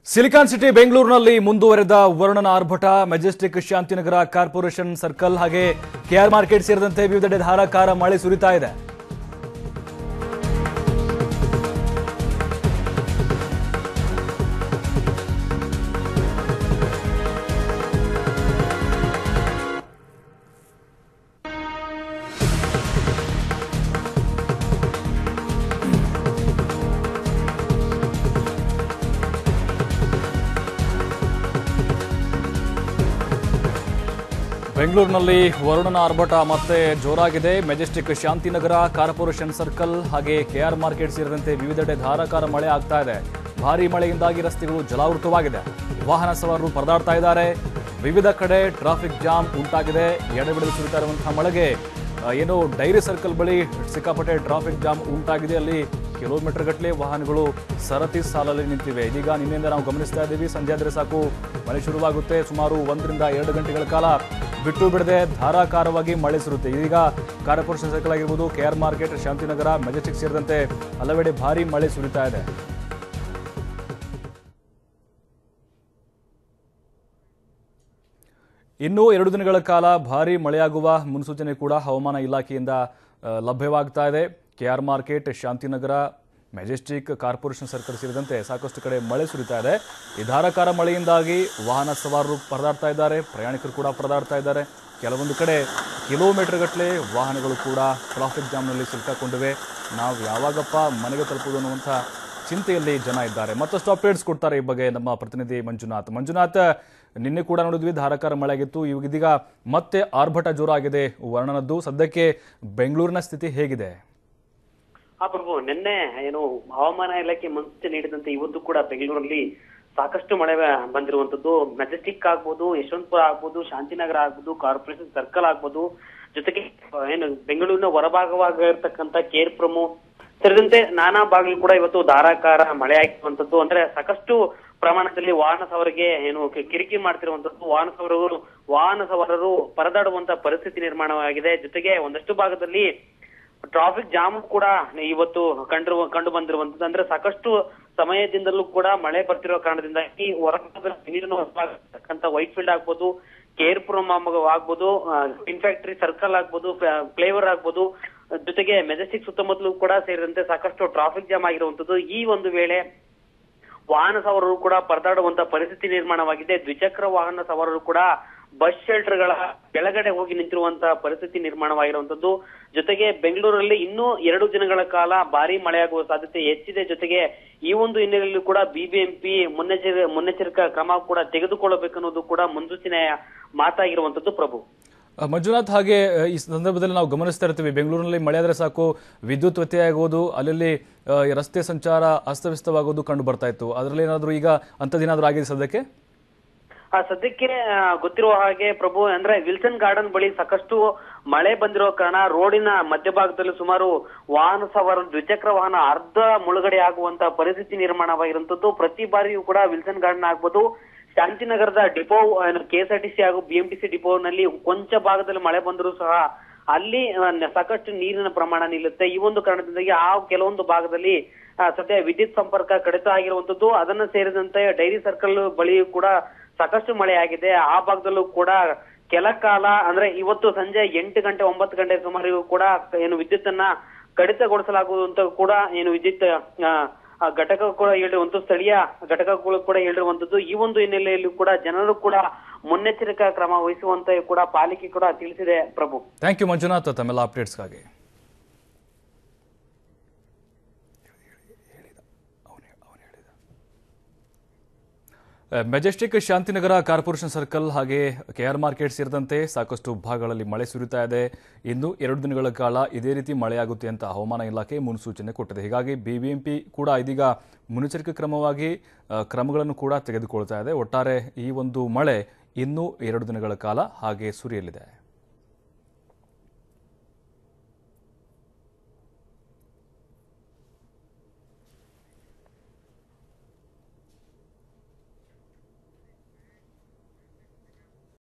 silicon city ಬೆಂಗಳೂರಿನಲ್ಲಿ ಮುಂದುವರೆದ ವರುಣನ ಆರ್ಭಟ ಮೆಜೆಸ್ಟಿಕ್ ಶಾಂತಿನಗರ ಕಾರ್ಪೊರೇಷನ್ ಸರ್ಕಲ್ ಹಾಗೆ ಕೆಆರ್ ಮಾರ್ಕೆಟ್ ಸೇರಿದಂತೆ ವಿವಿಧೆಡೆ ಧಾರಾಕಾರ ಮಳೆ ಸುರಿತಾ ಇದೆ ಬೆಂಗಳೂರಿನಲ್ಲಿ ವರುಣನ ಆರ್ಭಟ ಮತ್ತೆ ಜೋರಾಗಿದೆ ಮೆಜೆಸ್ಟಿಕ್ ಶಾಂತಿನಗರ ಕಾರ್ಪೊರೇಷನ್ ಸರ್ಕಲ್ ಹಾಗೆ ಕೆಆರ್ ಮಾರ್ಕೆಟ್ ಸೇರಿದಂತೆ ವಿವಿಧೆಡೆ ಧಾರಾಕಾರ ಮಳೆ ಆಗ್ತಾ ಇದೆ ಭಾರೀ ಮಳೆಯಿಂದಾಗಿ ರಸ್ತೆಗಳು ಜಲಾವೃತವಾಗಿದೆ ವಾಹನ ಸವಾರರು ಪರದಾಡ್ತಾ ಇದ್ದಾರೆ ವಿವಿಧ ಕಡೆ ಟ್ರಾಫಿಕ್ ಜಾಮ್ ಉಂಟಾಗಿದೆ ಎಡೆಬಿಡಲು ಸುರಿತಾ ಇರುವಂತಹ ಮಳೆಗೆ ಆ, ಏನು ಡೈರಿ ಸರ್ಕಲ್ ಬಳಿ ಸಿಕ್ಕಾಪಟ್ಟೆ ಟ್ರಾಫಿಕ್ ಜಾಮ್ ಉಂಟಾಗಿದೆ ಅಲ್ಲಿ ಕಿಲೋಮೀಟರ್ ಗಟ್ಟಲೆ ವಾಹನಗಳು ಸರತಿ ಸಾಲಲ್ಲಿ ನಿಂತಿವೆ ಇದೀಗ ನಿನ್ನೆಯಿಂದ ನಾವು ಗಮನಿಸ್ತಾ ಇದ್ದೀವಿ ಸಂಜೆ ಆದರೆ ಸಾಕು ಮಳೆ ಶುರುವಾಗುತ್ತೆ ಸುಮಾರು ಒಂದರಿಂದ ಎರಡು ಗಂಟೆಗಳ ಕಾಲ ಬಿಟ್ಟು ಬಿಡದೆ ಧಾರಾಕಾರವಾಗಿ ಮಳೆ ಸುರುತ್ತೆ ಇದೀಗ ಕಾರ್ಪೊರೇಷನ್ ಸರ್ಕಲ್ ಆಗಿರ್ಬೋದು ಕೆಆರ್ ಮಾರ್ಕೆಟ್ ಶಾಂತಿನಗರ ಮೆಜೆಸ್ಟಿಕ್ ಸೇರಿದಂತೆ ಹಲವೆಡೆ ಭಾರೀ ಮಳೆ ಸುರಿತಾ ಇದೆ ಇನ್ನೂ ಎರಡು ದಿನಗಳ ಕಾಲ ಭಾರೀ ಮಳೆಯಾಗುವ ಮುನ್ಸೂಚನೆ ಕೂಡ ಹವಾಮಾನ ಇಲಾಖೆಯಿಂದ ಆ, ಲಭ್ಯವಾಗ್ತಾ ಇದೆ KR market Shantinagar Majestic Corporation Circle ಸೇರಿದಂತೆ ಸಾಕಷ್ಟು ಕಡೆ ಮಳೆ ಸುರಿತಾ ಇದೆ ಈ ಧಾರಾಕಾರ ಮಳೆಯಿಂದಾಗಿ ವಾಹನ ಸವಾರರು ಪರದಾಡ್ತಾ ಇದ್ದಾರೆ ಪ್ರಯಾಣಿಕರು ಕೂಡ ಪರದಾಡ್ತಾ ಇದ್ದಾರೆ ಕೆಲವೊಂದು ಕಡೆ ಕಿಲೋಮೀಟರ್ ಗಟ್ಟಲೆ ವಾಹನಗಳು ಕೂಡ ಟ್ರಾಫಿಕ್ ಜಾಮ್ನಲ್ಲಿ ಸಿಲುಕಾಕೊಂಡಿವೆ ನಾವು ಯಾವಾಗಪ್ಪ ಮನೆಗೆ ತಲುಪುವುದು ಅನ್ನುವಂಥ ಚಿಂತೆಯಲ್ಲಿ ಜನ ಇದ್ದಾರೆ ಮತ್ತಷ್ಟು ಅಪ್ಡೇಟ್ಸ್ ಕೊಡ್ತಾರೆ ಈ ಬಗ್ಗೆ ನಮ್ಮ ಪ್ರತಿನಿಧಿ ಮಂಜುನಾಥ್ ಮಂಜುನಾಥ್ ನಿನ್ನೆ ಕೂಡ ನೋಡಿದ್ವಿ ಧಾರಾಕಾರ ಮಳೆ ಆಗಿತ್ತು ಇವಾಗ ಇದೀಗ ಮತ್ತೆ ಆರ್ಭಟ ಜೋರಾಗಿದೆ ವರ್ಣನದ್ದು ಸದ್ಯಕ್ಕೆ ಬೆಂಗಳೂರಿನ ಸ್ಥಿತಿ ಹೇಗಿದೆ ಹಾ ಪ್ರಭು ನಿನ್ನೆ ಏನು ಹವಾಮಾನ ಇಲಾಖೆ ಮುನ್ಸೂಚನೆ ನೀಡಿದಂತೆ ಇವತ್ತು ಕೂಡ ಬೆಂಗಳೂರಲ್ಲಿ ಸಾಕಷ್ಟು ಮಳೆ ಬಂದಿರುವಂತದ್ದು ಮೆಜೆಸ್ಟಿಕ್ ಆಗ್ಬೋದು ಯಶವಂತಪುರ ಆಗ್ಬೋದು ಶಾಂತಿನಗರ ಆಗ್ಬೋದು ಕಾರ್ಪೊರೇಷನ್ ಸರ್ಕಲ್ ಆಗ್ಬೋದು ಜೊತೆಗೆ ಆ, ಏನು ಬೆಂಗಳೂರಿನ ಹೊರಭಾಗವಾಗಿರ್ತಕ್ಕಂಥ ಕೇರ್ ಪ್ರಮು ಸೇರಿದಂತೆ ನಾನಾ ಭಾಗಗಳು ಕೂಡ ಇವತ್ತು ಧಾರಾಕಾರ ಮಳೆ ಆಗಿರುವಂತದ್ದು ಅಂದ್ರೆ ಸಾಕಷ್ಟು ಪ್ರಮಾಣದಲ್ಲಿ ವಾಹನ ಸವಾರಿಗೆ ಏನು ಕಿ- ಕಿರಿಕಿರಿ ಮಾಡ್ತಿರುವಂತದ್ದು ವಾಹನ ಸವಾರರು ವಾಹನ ಸವಾರರು ಪರದಾಡುವಂತ ಪರಿಸ್ಥಿತಿ ನಿರ್ಮಾಣವಾಗಿದೆ ಜೊತೆಗೆ ಒಂದಷ್ಟು ಭಾಗದಲ್ಲಿ ಟ್ರಾಫಿಕ್ ಜಾಮ್ ಕೂಡ ಇವತ್ತು ಕಂಡು ಕಂಡು ಬಂದಿರುವಂತದ್ದು ಅಂದ್ರೆ ಸಾಕಷ್ಟು ಸಮಯದಿಂದಲೂ ಕೂಡ ಮಳೆ ಬರ್ತಿರೋ ಕಾರಣದಿಂದಾಗಿ ಹೊರಭಾಗದ ನೀರಿನ ಹೊರಭಾಗತಕ್ಕಂತ ವೈಟ್ ಫೀಲ್ಡ್ ಆಗ್ಬೋದು ಕೇರ್ಪುರಂ ಆಗ್ಬೋದು ಟಿನ್ ಫ್ಯಾಕ್ಟರಿ ಸರ್ಕಲ್ ಆಗ್ಬೋದು ಫ್ಲೇವರ್ ಆಗ್ಬೋದು ಜೊತೆಗೆ ಮೆಜೆಸ್ಟಿಕ್ ಸುತ್ತಮುತ್ತಲೂ ಕೂಡ ಸೇರಿದಂತೆ ಸಾಕಷ್ಟು ಟ್ರಾಫಿಕ್ ಜಾಮ್ ಆಗಿರುವಂತದ್ದು ಈ ಒಂದು ವೇಳೆ ವಾಹನ ಸವಾರರು ಕೂಡ ಪರದಾಡುವಂತ ಪರಿಸ್ಥಿತಿ ನಿರ್ಮಾಣವಾಗಿದೆ ದ್ವಿಚಕ್ರ ವಾಹನ ಸವಾರರು ಕೂಡ ಬಸ್ ಶೆಲ್ಟರ್ಗಳ ಕೆಳಗಡೆ ಹೋಗಿ ನಿಂತಿರುವಂತಹ ಪರಿಸ್ಥಿತಿ ನಿರ್ಮಾಣವಾಗಿರುವಂತದ್ದು ಜೊತೆಗೆ ಬೆಂಗಳೂರಲ್ಲಿ ಇನ್ನೂ ಎರಡು ದಿನಗಳ ಕಾಲ ಭಾರಿ ಮಳೆಯಾಗುವ ಸಾಧ್ಯತೆ ಹೆಚ್ಚಿದೆ ಜೊತೆಗೆ ಈ ಒಂದು ಹಿನ್ನೆಲೆಯಲ್ಲಿ ಕೂಡ ಬಿಬಿಎಂಪಿ ಮುನ್ನೆಚ್ಚರಿ ಮುನ್ನೆಚ್ಚರಿಕಾ ಕ್ರಮ ಕೂಡ ತೆಗೆದುಕೊಳ್ಳಬೇಕನ್ನೋದು ಕೂಡ ಮುನ್ಸೂಚನೆಯ ಮಾತಾಗಿರುವಂತದ್ದು ಪ್ರಭು ಅಹ್, ಮಂಜುನಾಥ್ ಹಾಗೆ ಅಹ್, ಈ ಸಂದರ್ಭದಲ್ಲಿ ನಾವು ಗಮನಿಸ್ತಾ ಇರ್ತೀವಿ ಬೆಂಗಳೂರಿನಲ್ಲಿ ಮಳೆ ಆದರೆ ಸಾಕು ವಿದ್ಯುತ್ ವ್ಯತ್ಯಯ ಆಗೋದು ಅಲ್ಲಲ್ಲಿ ಅಹ್, ಈ ರಸ್ತೆ ಸಂಚಾರ ಅಸ್ತವ್ಯಸ್ತವಾಗೋದು ಕಂಡು ಬರ್ತಾ ಇತ್ತು ಅದರಲ್ಲಿ ಏನಾದರೂ ಈಗ ಅಂಥದ್ದೇನಾದರೂ ಆಗಿದೆ ಸದ್ಯಕ್ಕೆ ಆ ಸದ್ಯಕ್ಕೆ ಆ, ಗೊತ್ತಿರುವ ಹಾಗೆ ಪ್ರಭು ಅಂದ್ರೆ ವಿಲ್ಸನ್ ಗಾರ್ಡನ್ ಬಳಿ ಸಾಕಷ್ಟು ಮಳೆ ಬಂದಿರೋ ಕಾರಣ ರೋಡಿನ ಮಧ್ಯಭಾಗದಲ್ಲಿ ಸುಮಾರು ವಾಹನ ಸವಾರರು ದ್ವಿಚಕ್ರ ವಾಹನ ಅರ್ಧ ಮುಳುಗಡೆ ಆಗುವಂತ ಪರಿಸ್ಥಿತಿ ನಿರ್ಮಾಣವಾಗಿರುವಂತದ್ದು ಪ್ರತಿ ಬಾರಿಯೂ ಕೂಡ ವಿಲ್ಸನ್ ಗಾರ್ಡನ್ ಆಗ್ಬೋದು ಶಾಂತಿನಗರದ ಡಿಪೋ ಕೆಎಸ್ಆರ್ಟಿಸಿ ಹಾಗೂ ಬಿಎಂಟಿಸಿ ಡಿಪೋನಲ್ಲಿ ಕೊಂಚ ಭಾಗದಲ್ಲಿ ಮಳೆ ಬಂದರೂ ಸಹ ಅಲ್ಲಿ ಆ, ನ- ಸಾಕಷ್ಟು ನೀರಿನ ಪ್ರಮಾಣ ನಿಲ್ಲುತ್ತೆ ಈ ಒಂದು ಕಾರಣದಿಂದಾಗಿ ಆ ಕೆಲವೊಂದು ಭಾಗದಲ್ಲಿ ಆ, ಸದ್ಯ ವಿದ್ಯುತ್ ಸಂಪರ್ಕ ಕಡಿತ ಆಗಿರುವಂತದ್ದು ಅದನ್ನ ಸೇರಿದಂತೆ ಡೈರಿ ಸರ್ಕಲ್ ಬಳಿಯೂ ಕೂಡ ಸಾಕಷ್ಟು ಮಳೆ ಆಗಿದೆ ಆ ಭಾಗದಲ್ಲೂ ಕೂಡ ಕೆಲ ಕಾಲ ಅಂದ್ರೆ ಇವತ್ತು ಸಂಜೆ ಎಂಟು ಗಂಟೆ ಒಂಬತ್ತು ಗಂಟೆ ಸುಮಾರಿಗೂ ಕೂಡ ಏನು ವಿದ್ಯುತ್ ಅನ್ನ ಕಡಿತಗೊಳಿಸಲಾಗುವುದು ಅಂತ ಕೂಡ ಏನು ವಿದ್ಯುತ್ ಆ, ಆ ಘಟಕ ಕೂಡ ಹೇಳಿರುವಂತ ಸ್ಥಳೀಯ ಘಟಕಗಳು ಕೂಡ ಹೇಳಿರುವಂತದ್ದು ಈ ಒಂದು ಹಿನ್ನೆಲೆಯಲ್ಲಿ ಕೂಡ ಜನರು ಕೂಡ ಮುನ್ನೆಚ್ಚರಿಕಾ ಕ್ರಮ ವಹಿಸುವಂತೆ ಕೂಡ ಪಾಲಿಕೆ ಕೂಡ ತಿಳಿಸಿದೆ ಪ್ರಭು ಥ್ಯಾಂಕ್ ಯು ಮಂಜುನಾಥ್ ತಮ್ಮೆಲ್ಲ ಅಪ್ಡೇಟ್ಸ್ಗಾಗಿ ಮೆಜೆಸ್ಟಿಕ್ ಶಾಂತಿನಗರ ಕಾರ್ಪೊರೇಷನ್ ಸರ್ಕಲ್ ಹಾಗೆ ಕೆಆರ್ ಮಾರ್ಕೆಟ್ ಸೇರಿದಂತೆ ಸಾಕಷ್ಟು ಭಾಗಗಳಲ್ಲಿ ಮಳೆ ಸುರಿತಾ ಇದೆ ಇನ್ನು ಎರಡು ದಿನಗಳ ಕಾಲ ಇದೇ ರೀತಿ ಮಳೆಯಾಗುತ್ತೆ ಅಂತ ಹವಾಮಾನ ಇಲಾಖೆ ಮುನ್ಸೂಚನೆ ಕೊಟ್ಟಿದೆ ಹೀಗಾಗಿ ಬಿಬಿಎಂಪಿ ಕೂಡ ಇದೀಗ ಮುನ್ನೆಚ್ಚರಿಕೆ ಕ್ರಮವಾಗಿ ಆ, ಕ್ರಮಗಳನ್ನು ಕೂಡ ತೆಗೆದುಕೊಳ್ತಾ ಇದೆ ಒಟ್ಟಾರೆ ಈ ಒಂದು ಮಳೆ ಇನ್ನೂ ಎರಡು ದಿನಗಳ ಕಾಲ ಹಾಗೆ ಸುರಿಯಲಿದೆ